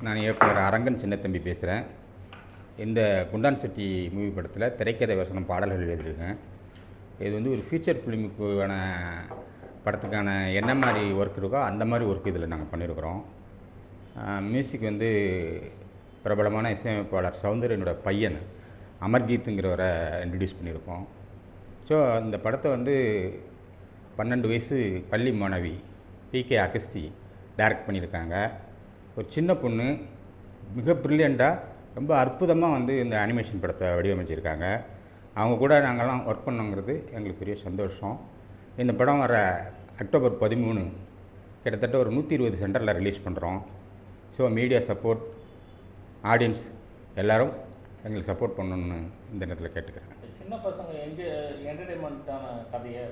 நான் இயக்குனர் அரங்கன் சின்னத்தம்பி பேசுகிறேன் இந்த குண்டான் செட்டி மூவி படத்தில் திரைக்கதை வசனம் பாடல்கள் எழுதியிருக்கேன் இது வந்து ஒரு ஃபியூச்சர் ஃபிலிமுக்கான படத்துக்கான என்ன மாதிரி ஒர்க் இருக்கோ அந்த மாதிரி ஒர்க் இதில் நாங்கள் பண்ணியிருக்கிறோம் மியூசிக் வந்து பிரபலமான இசையமைப்பாளர் சௌந்தர்யனோட பையன் அமர்கீத்துங்கிறவரை இன்ட்ரடியூஸ் பண்ணியிருக்கோம் ஸோ இந்த படத்தை வந்து பன்னெண்டு வயசு பள்ளி மாணவி பி கே அகஸ்தி டைரக்ட் பண்ணியிருக்காங்க ஒரு சின்ன பொண்ணு மிக ப்ரில்லியண்ட்டாக ரொம்ப அற்புதமாக வந்து இந்த அனிமேஷன் படத்தை வடிவமைச்சிருக்காங்க அவங்க கூட நாங்கள்லாம் ஒர்க் பண்ணோங்கிறது எங்களுக்கு பெரிய சந்தோஷம் இந்த படம் வர அக்டோபர் பதிமூணு கிட்டத்தட்ட ஒரு நூற்றி இருபது சென்டரில் ரிலீஸ் பண்ணுறோம் ஸோ மீடியா சப்போர்ட் ஆடியன்ஸ் எல்லாரும் எங்களுக்கு சப்போர்ட் பண்ணணும்னு இந்த நேரத்தில் கேட்டுக்கிறேன் சின்ன பசங்க என்ஜாய் என்டர்டைன்மெண்ட்டான கதையை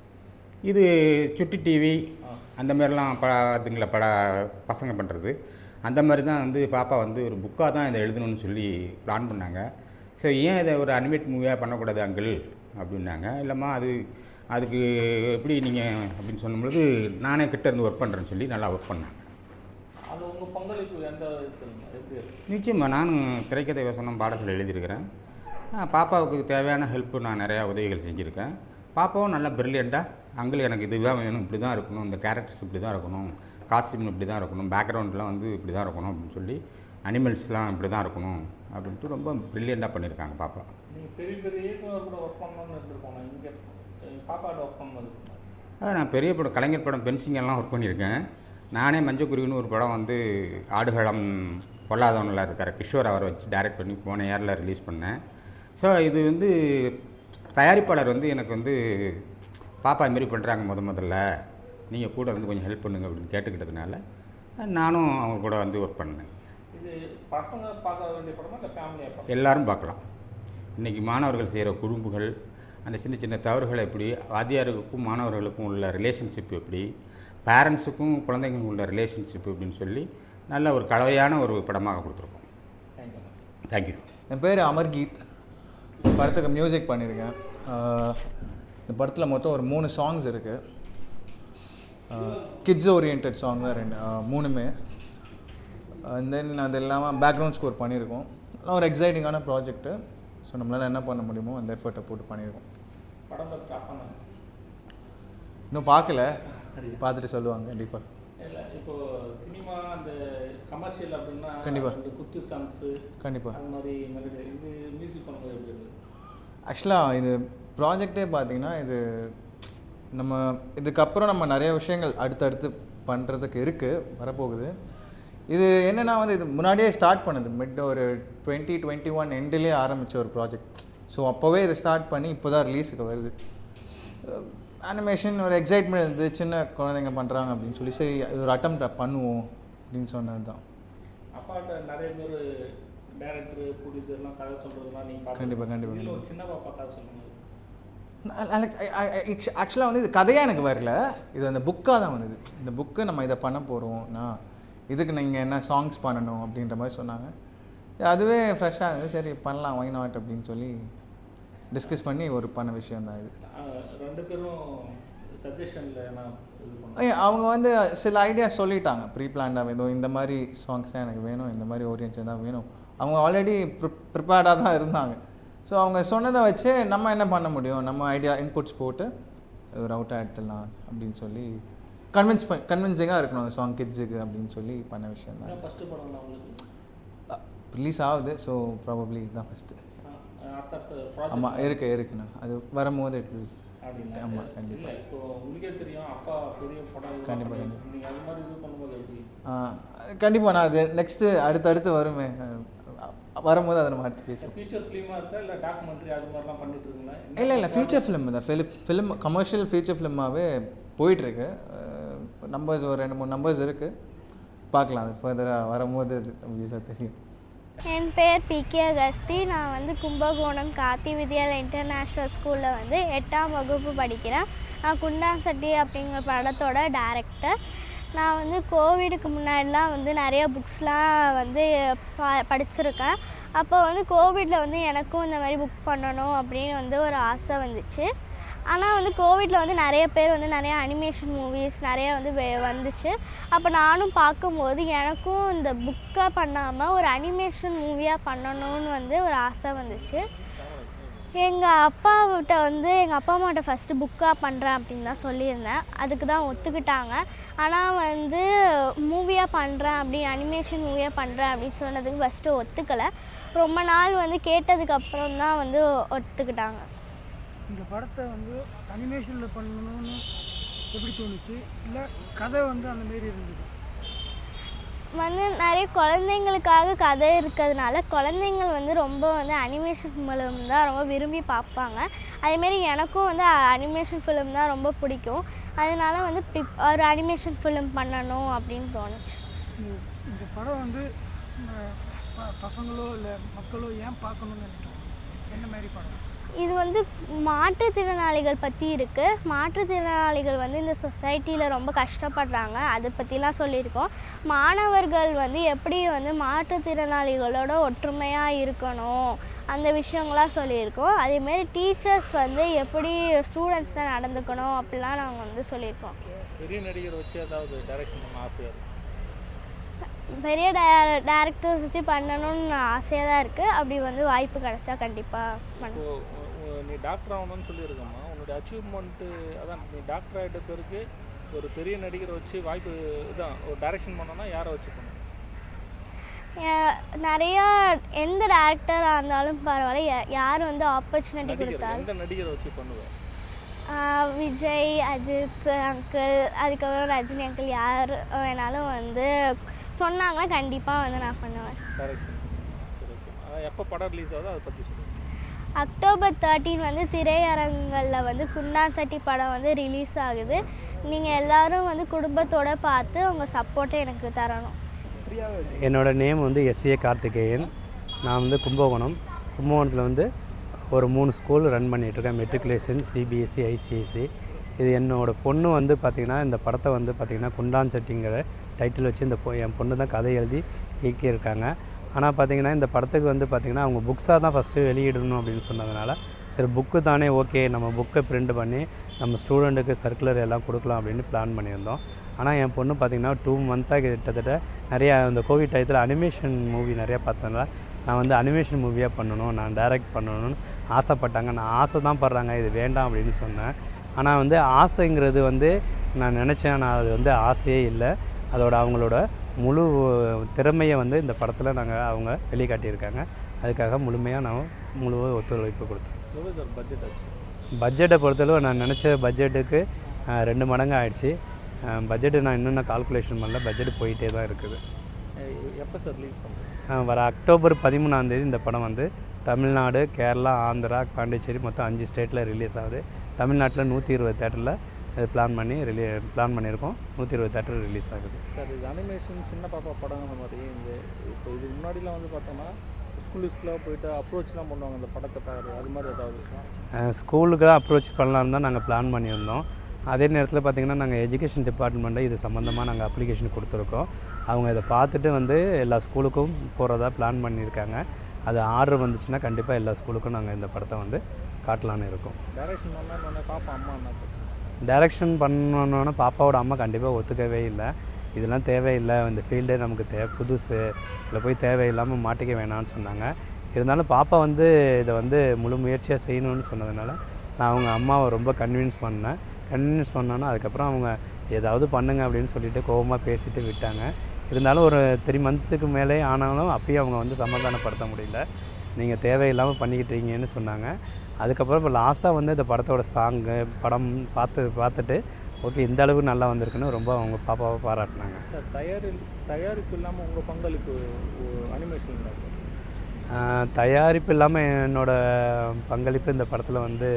இது சுட்டி டிவி அந்த மாதிரிலாம் ப அதுங்கள பட பசங்க பண்ணுறது அந்த மாதிரி தான் வந்து பாப்பா வந்து ஒரு புக்காக தான் இதை எழுதணும்னு சொல்லி பிளான் பண்ணாங்க ஸோ ஏன் இதை ஒரு அனிமேட் மூவியாக பண்ணக்கூடாது அங்கிள் அப்படின்னாங்க இல்லைம்மா அது அதுக்கு எப்படி நீங்கள் அப்படின்னு சொல்லும்பொழுது நானே கிட்ட இருந்து ஒர்க் பண்ணுறேன்னு சொல்லி நல்லா ஒர்க் பண்ணாங்க அது உங்கள் பங்களிப்பு எந்த விதத்தில் எப்படி இருக்கு நிச்சயமாக நானும் திரைக்கதை வசனம் பாடல்கள் எழுதியிருக்கிறேன் நான் பாப்பாவுக்கு தேவையான ஹெல்ப்பு நான் நிறையா உதவிகள் செஞ்சுருக்கேன் பாப்பாவும் நல்லா ப்ரில்லியண்ட்டாக அங்கிள் எனக்கு இதுதான் வேணும் இப்படி தான் இருக்கணும் இந்த கேரக்டர்ஸ் இப்படி தான் இருக்கணும் காஸ்டியூம் இப்படி தான் இருக்கணும் பேக்ரவுண்ட்லாம் வந்து இப்படி தான் இருக்கணும் அப்படின்னு சொல்லி அனிமல்ஸ்லாம் இப்படி தான் இருக்கணும் அப்படின்ட்டு ரொம்ப ப்ரில்லியண்ட்டாக பண்ணியிருக்காங்க பாப்பா நீங்கள் பெரிய பெரிய இயக்குனர் கூட ஒர்க் பண்ணணும்னு இருந்திருக்கோம் இங்கே பாப்பாட்ட ஒர்க் பண்ணது அஹ் நான் பெரிய படம் கலைஞர் படம் பென்சிங்கெல்லாம் ஒர்க் பண்ணியிருக்கேன் நானே மஞ்சக்குருவின்னு ஒரு படம் வந்து ஆடுகளம் பொல்லாதவனில் இருக்கிற கிஷோர் அவரை வச்சு டைரக்ட் பண்ணி போன இயரில் ரிலீஸ் பண்ணேன் ஸோ இது வந்து தயாரிப்பாளர் வந்து எனக்கு வந்து பாப்பா இதுமாரி பண்ணுறாங்க முத முதல்ல நீங்கள் கூட வந்து கொஞ்சம் ஹெல்ப் பண்ணுங்க அப்படின்னு கேட்டுக்கிட்டதுனால நானும் அவங்க கூட வந்து ஒர்க் பண்ணேன் இது பசங்க பார்க்க வேண்டிய படமா இல்லை ஃபேமிலியாக படம் எல்லாரும் பார்க்கலாம் இன்றைக்கி மாணவர்கள் செய்கிற குறும்புகள் அந்த சின்ன சின்ன தவறுகள் எப்படி வாத்தியாருக்கும் மாணவர்களுக்கும் உள்ள ரிலேஷன்ஷிப் எப்படி பேரண்ட்ஸுக்கும் குழந்தைங்களுக்கும் உள்ள ரிலேஷன்ஷிப் எப்படின்னு சொல்லி நல்ல ஒரு கலவையான ஒரு படமாக கொடுத்துருக்கோம் தேங்க்யூ தேங்க்யூ என் பேர் அமர்கீத் படத்துக்கு மியூசிக் பண்ணியிருக்கேன் ஆஹ் இந்த படத்தில் மொத்தம் ஒரு மூணு சாங்ஸ் இருக்குது கிட்ஸ் ஓரியன்ட் சாங் தான் ரெண்டு ஆஹ் மூணுமே அண்ட் தென் அது இல்லாமல் பேக்ரவுண்ட் ஸ்கோர் பண்ணியிருக்கோம் அதெல்லாம் ஒரு எக்ஸைட்டிங்கான ப்ராஜெக்ட்டு ஸோ நம்மளால் என்ன பண்ண முடியுமோ அந்த எஃபர்ட்டை போட்டு பண்ணியிருக்கோம் படம் பற்றி அப்பா இன்னும் பார்க்கல பார்த்துட்டு சொல்லுவாங்க கண்டிப்பாக இல்லை இப்போ சினிமா அந்த கமர்ஷியல் அப்படின்னா கண்டிப்பா. இந்த குத்து சாங்ஸு கண்டிப்பாக அது மாதிரி மெலடி இது மியூசிக் பண்ணும்போது எப்படி இருக்குது ஆக்சுவலாக இது ப்ராஜெக்டே பார்த்தீங்கன்னா இது நம்ம இதுக்கப்புறம் நம்ம நிறைய விஷயங்கள் அடுத்தடுத்து பண்ணுறதுக்கு இருக்குது வரப்போகுது இது என்னென்னா வந்து இது முன்னாடியே ஸ்டார்ட் பண்ணுது மிட் ஒரு டுவெண்ட்டி டுவெண்ட்டி ஒன் எண்டிலே ஆரம்பித்த ஒரு ப்ராஜெக்ட் ஸோ அப்போவே இதை ஸ்டார்ட் பண்ணி இப்போ தான் ரிலீஸுக்கு வருது அனிமேஷன் ஒரு எக்ஸைட்மெண்ட் இருந்தது சின்ன குழந்தைங்க பண்ணுறாங்க அப்படின்னு சொல்லி சரி இது ஒரு அட்டம் பண்ணுவோம் அப்படின்னு சொன்னது தான் அப்பாட்ட நிறைய பேர் டேரக்டர் ப்ரொடியூசர்லாம் கதை சொல்கிறதுலாம் நீங்கள் கண்டிப்பா, கண்டிப்பா, இதில் ஒரு சின்ன பாப்பா கதை சொல்லுங்கள் ஆக்சுவலாக வந்து இது கதையாக எனக்கு வரல இது அந்த புக்காக தான் வந்தது இந்த புக்கு நம்ம இதை பண்ண போகிறோம் நான் இதுக்கு நீங்கள் என்ன சாங்ஸ் பண்ணணும் அப்படின்ற மாதிரி சொன்னாங்க அதுவே ஃப்ரெஷ்ஷாக இருந்தது சரி பண்ணலாம் ஒய் நாட் அப்படின்னு சொல்லி டிஸ்கஸ் பண்ணி ஒரு பண்ண விஷயம் தான் இது ரெண்டு பேரும் சஜஷனில் என்ன இது பண்ணுவோம் ஏய், அவங்க வந்து சில ஐடியா சொல்லிட்டாங்க ப்ரீ பிளான்டாக ஏதோ இந்த மாதிரி சாங்ஸ் தான் எனக்கு வேணும் இந்த மாதிரி ஓரியன்ஸ் தான் வேணும் அவங்க ஆல்ரெடி ப்ரிப்பேர்டாக தான் இருந்தாங்க ஸோ அவங்க சொன்னதை வச்சு நம்ம என்ன பண்ண முடியும் நம்ம ஐடியா இன்புட்ஸ் போட்டு ஒரு அவுட்டாக எடுத்துடலாம் அப்படின்னு சொல்லி கன்வின்ஸ் பண்ண கன்வின்சிங்காக இருக்கணும் அந்த சாங் கிட்ஸுக்கு அப்படின்னு சொல்லி பண்ண விஷயம் தான் இதான் ஃபஸ்ட்டு படம்ல உங்களுக்கு ரிலீஸ் ஆகுது ஸோ ப்ராபப்ளி இதுதான் ஃபஸ்ட்டு அடுத்தடுத்த ப்ராஜெக்ட் ஆமாம் இருக்கு இருக்குண்ணா அது வரும்போது இட் வில் அப்படிங்களா ஆமா, கண்டிப்பா. இல்லை இப்போ உங்களுக்கே தெரியும் அப்பா பெரிய படம் இதெல்லாம் கண்டிப்பா, பண்ணி- நீங்க அது மாதிரி இது பண்ணும்போது எப்படி கண்டிப்பாக நான் அது நெக்ஸ்ட்டு அடுத்தடுத்து வருமே அஹ், வரும்போது அதை நம்ம அடுத்து பேசுவோம் ஃபியூச்சர் ஃபிலிமாக இருக்கா இல்லை டாக்குமெண்ட்ரி அது மாதிரிலாம் பண்ணிட்டு இருக்கீங்களா என்ன இல்லை இல்லை ஃபீச்சர் ஃபிலிம் தான் ஃபிலிம் ஃபிலிம் கமர்ஷியல் ஃபீச்சர் ஃபிலிமாகவே போயிட்டுருக்கு நம்பர்ஸ் ஒரு ரெண்டு மூணு நம்பர்ஸ் இருக்குது பார்க்கலாம் அது ஃபர்தராக வரும்போது அது obvious-ஆ தெரியும் என் பேர் பிகே அகஸ்தி நான் வந்து கும்பகோணம் கார்த்தி வித்யாலயா இன்டர்நேஷ்னல் ஸ்கூலில் வந்து எட்டாம் வகுப்பு படிக்கிறேன் நான் குண்டான் சட்டி அப்படிங்கிற படத்தோட டைரக்டர் நான் வந்து கோவிடுக்கு முன்னாடிலாம் வந்து நிறைய புக்ஸ்லாம் வந்து ப படிச்சிருக்கேன் அப்போ வந்து கோவிடில் வந்து எனக்கும் இந்த மாதிரி புக் பண்ணணும் அப்படின்னு வந்து ஒரு ஆசை வந்துச்சு ஆனால் வந்து கோவிட்டில் வந்து நிறைய பேர் வந்து நிறைய அனிமேஷன் மூவிஸ் நிறைய வந்து வே- வந்துச்சு அப்போ நானும் பார்க்கும்போது எனக்கும் இந்த புக்காக பண்ணாமல் ஒரு அனிமேஷன் மூவியாக பண்ணணும்னு வந்து ஒரு ஆசை வந்துச்சு எங்கள் அப்பாவிட்ட வந்து எங்கள் அப்பா அம்மாட்ட ஃபஸ்ட்டு புக்காக பண்ணுறேன் அப்படின்னு தான் சொல்லியிருந்தேன் அதுக்கு தான் ஒத்துக்கிட்டாங்க ஆனால் வந்து மூவியாக பண்ணுறேன் அப்படி அனிமேஷன் மூவியாக பண்ணுறேன் அப்படின்னு சொன்னதுக்கு ஃபஸ்ட்டு ஒத்துக்கலை ரொம்ப நாள் வந்து கேட்டதுக்கு அப்புறம் தான் வந்து ஒத்துக்கிட்டாங்க இந்த படத்தை வந்து அனிமேஷனில் பண்ணணும்னு எப்படி தோணுச்சு இல்லை கதை வந்து அந்த மாரி இருந்தது வந்து நிறைய குழந்தைங்களுக்காக கதை இருக்கிறதுனால குழந்தைங்கள் வந்து ரொம்ப வந்து அனிமேஷன் ஃபிலிம் தான் ரொம்ப விரும்பி பார்ப்பாங்க அதேமாரி எனக்கும் வந்து அனிமேஷன் ஃபிலிம் தான் ரொம்ப பிடிக்கும் அதனால வந்து பிப்- ஒரு அனிமேஷன் ஃபிலிம் பண்ணணும் அப்படின்னு தோணுச்சு இந்த இந்த படம் வந்து ம, ப- பசங்களோ இல்லை மக்களோ ஏன் பார்க்கணும்னு நினைக்கிறோம் என்ன மாதிரி படம் இது வந்து மாற்றுத்திறனாளிகள் பற்றி இருக்குது மாற்றுத்திறனாளிகள் வந்து இந்த சொசைட்டியில் ரொம்ப கஷ்டப்படுறாங்க அதை பற்றிலாம் சொல்லியிருக்கோம் மாணவர்கள் வந்து எப்படி வந்து மாற்றுத்திறனாளிகளோட ஒற்றுமையாக இருக்கணும் அந்த விஷயங்களாம் சொல்லியிருக்கோம் அதேமாரி டீச்சர்ஸ் வந்து எப்படி ஸ்டூடெண்ட்ஸ்ட நடந்துக்கணும் அப்படிலாம் நாங்கள் வந்து சொல்லியிருக்கோம் பெரிய நடிகர் வச்சு ஏதாவது டைரக்ஷன் பண்ண ஆசையாக இருக்கு பெரிய டே டேரக்டர் சுற்றி பண்ணணும்னு ஆசையாக தான் இருக்குது அப்படி வந்து வாய்ப்பு கிடைச்சா கண்டிப்பாக பண்ண இப்போ உ- உ- நீ டாக்டர் ஆகணும்னு சொல்லியிருக்கம்மா உன்னுடைய அச்சீவ்மெண்ட்டு அதான் நீ டாக்டர் ஆகிட்ட பிறகு ஒரு பெரிய நடிகரை வச்சு வாய்ப்பு இதான் ஒரு டைரக்ஷன் பண்ணோன்னா யாரை வச்சு பண்ணணும் ஏ- நிறையா எந்த டேரக்டராக இருந்தாலும் பரவாயில்ல யா- யார் வந்து ஆப்பர்ச்சுனிட்டி நடிகர் கொடுத்தாலும் எந்த நடிகரை வச்சு பண்ணுவேன் ஆஹ் விஜய் அஜித் அங்கிள் அதுக்கப்புறம் ரஜினி அங்கிள் யார் வேணாலும் வந்து சொன்னாங்கன்னா கண்டிப்பாக வந்து நான் பண்ணுவேன் டைரக்ஷன் சரி ஓகே அதான் எப்போ படம் ரிலீஸ் ஆகுதோ அதை பற்றி சொல்லுங்கள் அக்டோபர் தேர்ட்டீன் வந்து திரையரங்களில் வந்து குண்டான் சட்டி படம் வந்து ரிலீஸ் ஆகுது நீங்கள் எல்லாரும் வந்து குடும்பத்தோட பார்த்து உங்கள் சப்போர்ட்டை எனக்கு தரணும் என்னோட நேம் வந்து எஸ்ஏ கார்த்திகேயன் நான் வந்து கும்பகோணம் கும்பகோணத்தில் வந்து ஒரு மூணு ஸ்கூல் ரன் பண்ணிகிட்ருக்கேன் மெட்ரிகுலேஷன் சிபிஎஸ்சி ஐசிஐசி இது என்னோட பொண்ணு வந்து பார்த்திங்கன்னா இந்த படத்தை வந்து பார்த்திங்கன்னா குண்டான் செட்டிங்கிற டைட்டில் வச்சு இந்த பொ என் பொண்ணு தான் கதை எழுதி இயக்கியிருக்காங்க ஆனால் பார்த்திங்கன்னா இந்த படத்துக்கு வந்து பார்த்திங்கன்னா அவங்க புக்ஸாக தான் ஃபஸ்ட்டு வெளியிடணும் அப்படின்னு சொன்னதுனால சரி புக்கு தானே ஓகே நம்ம புக்கை பிரிண்ட் பண்ணி நம்ம ஸ்டூடெண்ட்டுக்கு சர்க்குலர் எல்லாம் கொடுக்கலாம் அப்படின்னு பிளான் பண்ணியிருந்தோம் ஆனால் என் பொண்ணு பார்த்திங்கன்னா டூ மந்த்தாக கிட்டத்தட்ட நிறையா இந்த கோவிட் டயத்தில் அனிமேஷன் மூவி நிறையா பார்த்ததுனால நான் வந்து அனிமேஷன் மூவியாக பண்ணணும் நான் டைரக்ட் பண்ணணும்னு ஆசைப்பட்டாங்க நான் ஆசை தான் படுறாங்க இது வேண்டாம் அப்படின்னு சொன்னேன் ஆனால் வந்து ஆசைங்கிறது வந்து நான் நினச்சேன் நான் அது வந்து ஆசையே இல்லை அதோட அவங்களோட முழு திறமையை வந்து இந்த படத்தில் நாங்கள் அவங்க வெளிக்காட்டியிருக்காங்க அதுக்காக முழுமையாக நான் முழு ஒத்துழைப்பு கொடுத்தேன் எவ்வளோ சார் பட்ஜெட் ஆச்சு பட்ஜெட்டை பொறுத்தளவு நான் நினச்ச பட்ஜெட்டுக்கு அஹ், ரெண்டு மடங்கு ஆயிடுச்சு பட்ஜெட்டு நான் இன்னும் நான் கால்குலேஷன் பண்ணல பட்ஜெட் போயிட்டே தான் இருக்குது எப்போ சார் ரிலீஸ் பண்ணுறேன் அஹ், வர அக்டோபர் பதிமூணாம் தேதி இந்த படம் வந்து தமிழ்நாடு கேரளா ஆந்திரா பாண்டிச்சேரி மொத்தம் அஞ்சு ஸ்டேட்டில் ரிலீஸ் ஆகுது தமிழ்நாட்டில் நூற்றி இருபது தேட்டரில் இது பிளான் பண்ணி ரிலீ பிளான் பண்ணியிருக்கோம் நூற்றி இருபது தேட்டர் ரிலீஸ் ஆகுது சார் இது அனிமேஷன் சின்ன பாப்பா படம் அந்த மாதிரி இந்த இப்போ இதுக்கு முன்னாடிலாம் வந்து பார்த்தோம்னா ஸ்கூல் ஸ்கூலாக போயிட்டு அப்ரோச்லாம் பண்ணுவாங்க அந்த படத்தை பார்க்குறது அது மாதிரி ஏதாவது ஸ்கூலுக்கு தான் அப்ரோச் பண்ணலான்னு தான் நாங்கள் பிளான் பண்ணியிருந்தோம் அதே நேரத்தில் பார்த்திங்கன்னா நாங்கள் எஜுகேஷன் டிபார்ட்மெண்ட்டை இது சம்மந்தமாக நாங்கள் அப்ளிகேஷன் கொடுத்துருக்கோம் அவங்க இதை பார்த்துட்டு வந்து எல்லா ஸ்கூலுக்கும் போகிறதா பிளான் பண்ணியிருக்காங்க அது ஆர்டர் வந்துச்சுன்னா கண்டிப்பாக எல்லா ஸ்கூலுக்கும் நாங்கள் இந்த படத்தை வந்து காட்டலான்னு இருக்கோம் டைரக்ஷன் பண்ணால் பாப்பா அம்மா என்ன பேசுவாங்க டைரக்ஷன் பண்ணணுன்னா பாப்பாவோட அம்மா கண்டிப்பாக ஒத்துக்கவே இல்லை இதெல்லாம் தேவையில்லை இந்த ஃபீல்டே நமக்கு தே புதுசு இதில் போய் தேவையில்லாமல் மாட்டிக்க வேணாம்னு சொன்னாங்க இருந்தாலும் பாப்பா வந்து இதை வந்து முழு முயற்சியாக செய்யணும்னு சொன்னதுனால நான் அவங்க அம்மாவை ரொம்ப கன்வின்ஸ் பண்ணேன் கன்வின்ஸ் பண்ணோன்னா அதுக்கப்புறம் அவங்க ஏதாவது பண்ணுங்க அப்படின்னு சொல்லிட்டு கோபமாக பேசிட்டு விட்டாங்க இருந்தாலும் ஒரு த்ரீ மந்த்துக்கு மேலே ஆனாலும் அப்பயும் அவங்க வந்து சமாதானப்படுத்த முடியல நீங்கள் தேவையில்லாமல் பண்ணிக்கிட்டீங்கன்னு சொன்னாங்க அதுக்கப்புறம் இப்போ லாஸ்ட்டாக வந்து இந்த படத்தோட சாங்கு படம் பார்த்து பார்த்துட்டு ஓகே இந்த அளவு நல்லா வந்திருக்குன்னு ரொம்ப அவங்க பாப்பாவை பாராட்டினாங்க சார் தயாரி தயாரிப்பு இல்லாமல் உங்கள் பங்களிப்பு அனிமேஷன் சார் ஆஹ் தயாரிப்பு இல்லாமல் என்னோட பங்களிப்பு இந்த படத்தில் வந்து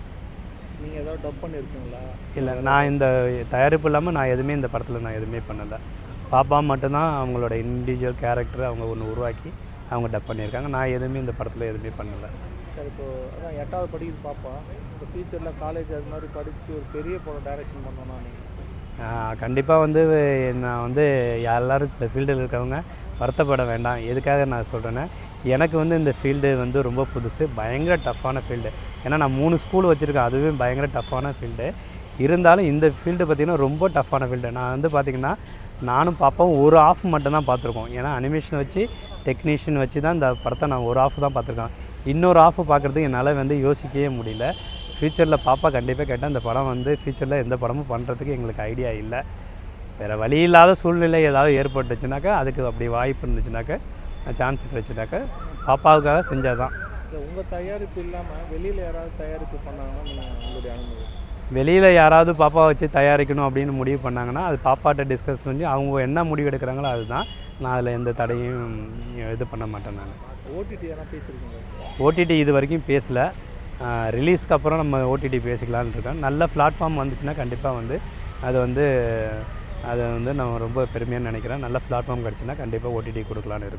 நீங்கள் ஏதாவது டப் பண்ணியிருக்கீங்களா இல்லை நான் இந்த தயாரிப்பு இல்லாமல் நான் எதுவுமே இந்த படத்தில் நான் எதுவுமே பண்ணலை பாப்பா மட்டும்தான் அவங்களோட இண்டிவிஜுவல் கேரக்டர் அவங்க ஒன்று உருவாக்கி அவங்க டப் பண்ணியிருக்காங்க நான் எதுவுமே இந்த படத்தில் எதுவுமே பண்ணலை சார் இப்போ அதான் எட்டாவது படிக்குது பாப்பா இப்போ ஃபியூச்சரில் காலேஜ் அது மாதிரி படிச்சுட்டு ஒரு பெரிய படம் டைரக்ஷன் பண்ணோன்னா நீங்கள் கண்டிப்பாக வந்து நான் வந்து எல்லாரும் இந்த ஃபீல்டில் இருக்கவங்க வருத்தப்பட வேண்டாம் எதுக்காக நான் சொல்கிறேன்னா எனக்கு வந்து இந்த ஃபீல்டு வந்து ரொம்ப புதுசு பயங்கர டஃப்பான ஃபீல்டு ஏன்னா நான் மூணு ஸ்கூல் வச்சுருக்கேன் அதுவே பயங்கர டஃப்பான ஃபீல்டு இருந்தாலும் இந்த ஃபீல்டு பார்த்திங்கன்னா ரொம்ப டஃப்பான ஃபீல்டு நான் வந்து பார்த்திங்கன்னா நானும் பாப்பாவும் ஒரு ஆஃப் மட்டும்தான் பார்த்துருக்கோம் ஏன்னா அனிமேஷன் வச்சு டெக்னீஷியன் வச்சு தான் இந்த படத்தை நான் ஒரு ஆஃப் தான் பார்த்துருக்கேன் இன்னொரு ஆஃப் பார்க்குறதுக்கு என்னால் வந்து யோசிக்கவே முடியல ஃப்யூச்சரில் பாப்பா கண்டிப்பாக கேட்டால் இந்த படம் வந்து ஃப்யூச்சரில் எந்த படமும் பண்ணுறதுக்கு எங்களுக்கு ஐடியா இல்லை வேறு வழி இல்லாத சூழ்நிலை ஏதாவது ஏற்பட்டுச்சுனாக்கா அதுக்கு அப்படி வாய்ப்பு இருந்துச்சுனாக்கா சான்ஸ் கிடைச்சுனாக்கா பாப்பாவுக்காக செஞ்சது தான் இல்லை உங்கள் தயாரிப்பு இல்லாமல் வெளியில் யாராவது தயாரிப்பு பண்ணாங்கன்னா நீங்கள் உங்களுடைய அனுமதி வெளியில் யாராவது பாப்பா வச்சு தயாரிக்கணும் அப்படின்னு முடிவு பண்ணாங்கன்னா அது பாப்பாட்ட டிஸ்கஸ் பண்ணி அவங்க என்ன முடிவு எடுக்கிறாங்களோ அதுதான் நான் அதில் எந்த தடையும் இது பண்ண மாட்டேன் நான் ஓடிடி எதனா பேசியிருக்கீங்க ஓடிடி இது வரைக்கும் பேசல ரிலீஸ்க்கு அப்புறம் நம்ம ஓடிடி பேசிக்கலாம்னு இருக்கேன் நல்ல பிளாட்ஃபார்ம் வந்துச்சுன்னா கண்டிப்பாக வந்து அது வந்து அதை வந்து நான் ரொம்ப பெருமையாக நினைக்கிறேன் நல்ல பிளாட்ஃபார்ம் கிடச்சுன்னா கண்டிப்பாக ஓடிடி கொடுக்கலான்னு இருக்கேன்